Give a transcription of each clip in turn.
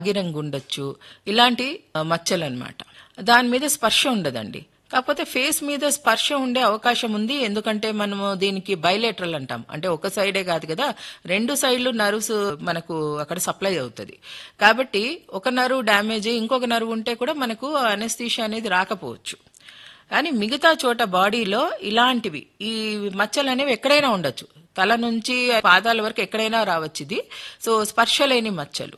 గిరంగు ఉండొచ్చు ఇలాంటి మచ్చలు అనమాట దాని మీద స్పర్శ ఉండదండి కాకపోతే ఫేస్ మీద స్పర్శ ఉండే అవకాశం ఉంది ఎందుకంటే మనము దీనికి బయలేటరల్ అంటాం అంటే ఒక సైడే కాదు కదా రెండు సైడ్లు నర్వ్స్ మనకు అక్కడ సప్లై అవుతుంది కాబట్టి ఒక నరువు డ్యామేజ్ అయ్యి ఇంకొక నరువు ఉంటే కూడా మనకు అనెస్థీషియా అనేది రాకపోవచ్చు కానీ మిగతా చోట బాడీలో ఇలాంటివి ఈ మచ్చలు అనేవి ఎక్కడైనా ఉండొచ్చు తల నుంచి పాదాల వరకు ఎక్కడైనా రావచ్చు ఇది సో స్పర్శ లేని మచ్చలు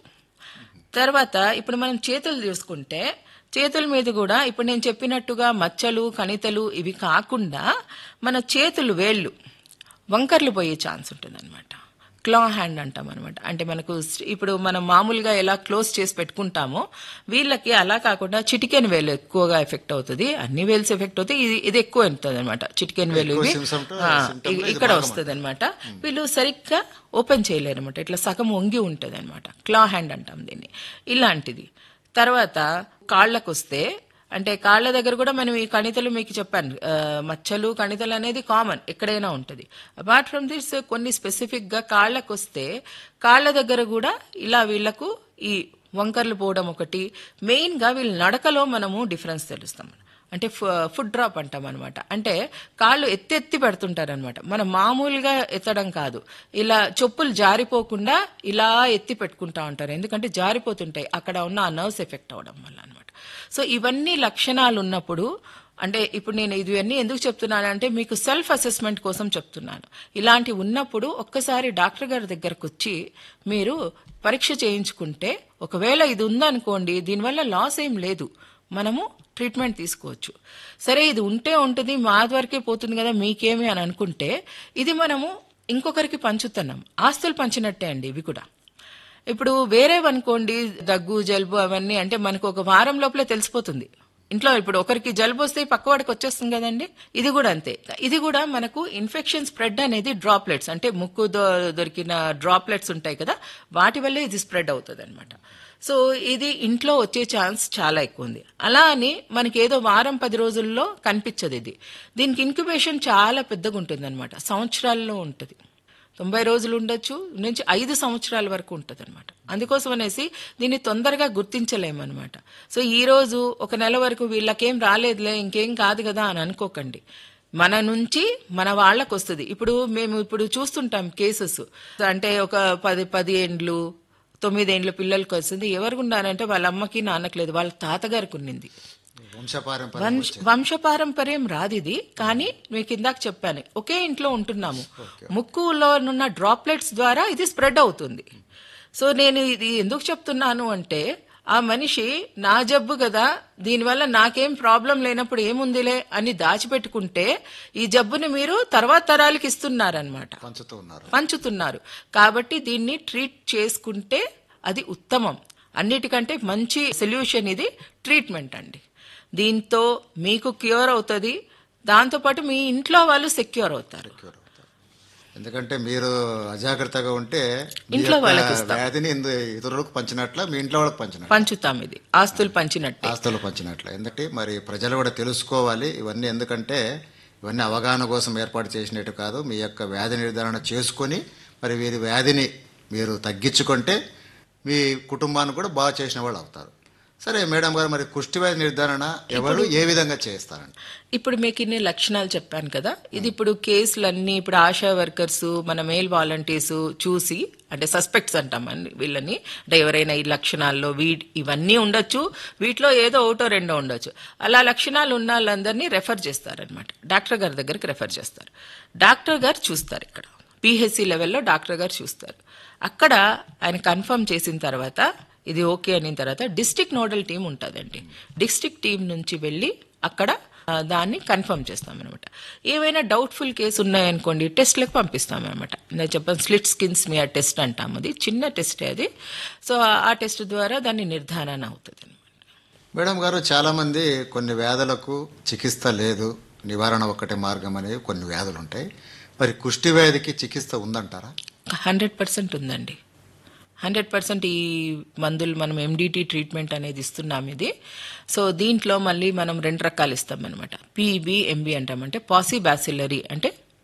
తర్వాత ఇప్పుడు మనం చేతులు చూసుకుంటే చేతుల మీద కూడా ఇప్పుడు నేను చెప్పినట్టుగా మచ్చలు కణితలు ఇవి కాకుండా మన చేతులు వేళ్ళు వంకర్లు పోయే ఛాన్స్ ఉంటుంది క్లా హ్యాండ్ అంటాం అనమాట అంటే మనకు స్- ఇప్పుడు మనం మామూలుగా ఎలా క్లోజ్ చేసి పెట్టుకుంటామో వీళ్ళకి అలా కాకుండా చిటికెన్ వేలు ఎక్కువగా ఎఫెక్ట్ అవుతుంది అన్ని వేల్స్ ఎఫెక్ట్ అవుతాయి ఇది ఇది ఎక్కువ ఉంటుంది అనమాట చిటికెన్ వేలు ఇవి symptom- ఆ, symptom లో ఇది ఇక్కడ భాగం వస్తుంది అనమాట వీళ్ళు సరిగ్గా ఓపెన్ చేయలేరు అనమాట ఇట్లా సగం వంగి ఉంటుంది అనమాట క్లా హ్యాండ్ అంటాం దీన్ని ఇలాంటిది తర్వాత కాళ్ళకు వస్తే అంటే కాళ్ళ దగ్గర కూడా మనం ఈ కణితలు మీకు చెప్పాను ఆ, మచ్చలు కణితలు అనేది కామన్ ఎక్కడైనా ఉంటుంది అపార్ట్ ఫ్రమ్ దిస్ కొన్ని స్పెసిఫిక్ గా కాళ్ళకు వస్తే కాళ్ళ దగ్గర కూడా ఇలా వీళ్ళకు ఈ వంకర్లు పోవడం ఒకటి మెయిన్ గా వీళ్ళ నడకలో మనము డిఫరెన్స్ తెలుస్తాం అంటే ఫుడ్ డ్రాప్ అంటాం అనమాట అంటే కాళ్ళు ఎత్తి ఎత్తి పెడుతుంటారనమాట మనం మామూలుగా ఎత్తడం కాదు ఇలా చెప్పులు జారిపోకుండా ఇలా ఎత్తి పెట్టుకుంటా ఉంటారు ఎందుకంటే జారిపోతుంటాయి అక్కడ ఉన్న ఆ నర్వ్స్ ఎఫెక్ట్ అవడం వల్ల అనమాట సో ఇవన్నీ లక్షణాలు ఉన్నప్పుడు అంటే ఇప్పుడు నేను ఇవన్నీ ఎందుకు చెప్తున్నానంటే మీకు సెల్ఫ్ అసెస్మెంట్ కోసం చెప్తున్నాను ఇలాంటి ఉన్నప్పుడు ఒక్కసారి డాక్టర్ గారి దగ్గరకు వచ్చి మీరు పరీక్ష చేయించుకుంటే ఒకవేళ ఇది ఉందనుకోండి దీనివల్ల లాస్ ఏం లేదు మనము ట్రీట్మెంట్ తీసుకోవచ్చు సరే ఇది ఉంటే ఉంటుంది మా వరకే పోతుంది కదా మీకేమి అని అనుకుంటే ఇది మనము ఇంకొకరికి పంచుతున్నాం ఆస్తులు పంచినట్టే అండి ఇవి కూడా ఇప్పుడు వేరేవనుకోండి దగ్గు జలుబు అవన్నీ అంటే మనకు ఒక వారం లోపలే తెలిసిపోతుంది ఇంట్లో ఇప్పుడు ఒకరికి జలుబు వస్తే పక్కవాడికి వచ్చేస్తుంది కదండి ఇది కూడా అంతే ఇది కూడా మనకు ఇన్ఫెక్షన్ స్ప్రెడ్ అనేది డ్రాప్లెట్స్ అంటే ముక్కు దొ- దొరికిన డ్రాప్లెట్స్ ఉంటాయి కదా వాటి వల్లే ఇది స్ప్రెడ్ అవుతుంది అనమాట సో ఇది ఇంట్లో వచ్చే ఛాన్స్ చాలా ఎక్కువ ఉంది అలా అని మనకి ఏదో వారం పది రోజుల్లో కనిపించదు ఇది దీనికి ఇంక్యుబేషన్ చాలా పెద్దగా ఉంటుంది అనమాట సంవత్సరాల్లో ఉంటుంది తొంభై రోజులు ఉండొచ్చు నుంచి ఐదు సంవత్సరాల వరకు ఉంటుంది అనమాట అందుకోసం అనేసి దీన్ని తొందరగా గుర్తించలేమన్నమాట సో ఈ రోజు ఒక నెల వరకు వీళ్ళకేం రాలేదులే ఇంకేం కాదు కదా అని అనుకోకండి మన నుంచి మన వాళ్ళకు వస్తుంది ఇప్పుడు మేము ఇప్పుడు చూస్తుంటాం కేసెస్ అంటే ఒక పది పది ఏండ్లు తొమ్మిదేండ్ల పిల్లలకి వస్తుంది ఎవరికి ఉన్నారంటే వాళ్ళ అమ్మకి నాన్నకి లేదు వాళ్ళ తాతగారికి ఉన్నింది వంశపారంపర్యం వంశ వంశపారంపర్యం రాదు ఇది కానీ మీకు ఇందాక చెప్పాను ఒకే ఇంట్లో ఉంటున్నాము ముక్కులో ఉన్న డ్రాప్లెట్స్ ద్వారా ఇది స్ప్రెడ్ అవుతుంది సో నేను ఇది ఎందుకు చెప్తున్నాను అంటే ఆ మనిషి నా జబ్బు కదా దీనివల్ల నాకేం ప్రాబ్లం లేనప్పుడు ఏముందిలే అని దాచిపెట్టుకుంటే ఈ జబ్బుని మీరు తర్వాత తరాలకి ఇస్తున్నారనమాట పంచుతూ ఉన్నారు పంచుతున్నారు కాబట్టి దీన్ని ట్రీట్ చేసుకుంటే అది ఉత్తమం అన్నిటికంటే మంచి సొల్యూషన్ ఇది ట్రీట్మెంట్ అండి దీంతో మీకు క్యూర్ అవుతుంది దాంతోపాటు మీ ఇంట్లో వాళ్ళు సెక్యూర్ అవుతారు క్యూర్ అవుతారు. ఎందుకంటే మీరు అజాగ్రత్తగా ఉంటే మీ ఇంట్లో యొక్క వాళ్ళకి ఇస్తాం. వ్యాధిని ఇందు- ఇతరులకు పంచినట్ల మీ ఇంట్లో వాళ్ళకి పంచినట్ల పంచుతాం ఇది ఆస్తులు పంచినట్టే ఆస్తులు పంచినట్ల ఎందుకంటే మరి ప్రజలు కూడా తెలుసుకోవాలి ఇవన్నీ ఎందుకంటే ఇవన్నీ అవగాహన కోసం ఏర్పాటు చేసినట్టు కాదు మీ యొక్క వ్యాధి నిర్ధారణ చేసుకొని మరి వీరి వ్యాధిని మీరు తగ్గించుకుంటే మీ కుటుంబాన్ని కూడా బాగా చేసిన వాళ్ళు అవుతారు సరే మేడం గారు మరి కుష్టి వ్యాధి నిర్ధారణ ఎవరు ఏ విధంగా చేస్తారండి ఇప్పుడు మీకు ఇన్ని లక్షణాలు చెప్పాను కదా ఇది ఇప్పుడు కేసులన్నీ ఇప్పుడు ఆశా వర్కర్స్ మన మేల్ వాలంటీర్స్ చూసి అంటే సస్పెక్ట్స్ అంటాం అన్ని వీళ్ళని అంటే ఎవరైనా ఈ లక్షణాల్లో వీ ఇవన్నీ ఉండొచ్చు వీటిలో ఏదో ఒకటో రెండో ఉండొచ్చు అలా లక్షణాలు ఉన్న వాళ్ళందరినీ రెఫర్ చేస్తారనమాట డాక్టర్ గారి దగ్గరికి రెఫర్ చేస్తారు డాక్టర్ గారు చూస్తారు ఇక్కడ పిహెచ్సి లెవెల్లో డాక్టర్ గారు చూస్తారు అక్కడ ఆయన కన్ఫర్మ్ చేసిన తర్వాత ఇది ఓకే అయిన తర్వాత డిస్ట్రిక్ట్ నోడల్ టీం ఉంటుందండి డిస్ట్రిక్ట్ టీం నుంచి వెళ్ళి అక్కడ ఆ, దాన్ని కన్ఫర్మ్ చేస్తామన్నమాట ఏవైనా డౌట్ఫుల్ కేసు ఉన్నాయనుకోండి టెస్ట్లకు పంపిస్తామన్నమాట నేను చెప్పాను స్లిట్ స్కిన్స్ మీ ఆ టెస్ట్ అంటాం అది చిన్న టెస్టే అది సో ఆ టెస్ట్ ద్వారా దాన్ని నిర్ధారణ అవుతుంది మేడం గారు చాలా మంది కొన్ని వ్యాధులకు చికిత్స లేదు నివారణ ఒక్కటే మార్గం అనేవి కొన్ని వ్యాధులు ఉంటాయి మరి కుష్టి వ్యాధికి చికిత్స ఉందంటారా హండ్రెడ్ పర్సెంట్ ఉందండి హండ్రెడ్ పర్సెంట్ ఈ మందులు మనం ఎండిటి ట్రీట్మెంట్ అనేది ఇస్తున్నాం ఇది సో దీంట్లో మళ్ళీ మనం రెండు రకాలు ఇస్తాం అనమాట పీబీ ఎంబీ అంటామంటే పాసి బ్యాసిలరీ అంటే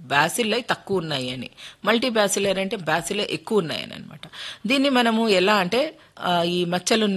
బ్యాసిల్లై తక్కువ ఉన్నాయి అని మల్టీ బ్యాసిలర్ అంటే బ్యాసిలే ఎక్కువ ఉన్నాయని అనమాట దీన్ని మనము ఎలా అంటే ఆ, ఈ మచ్చలు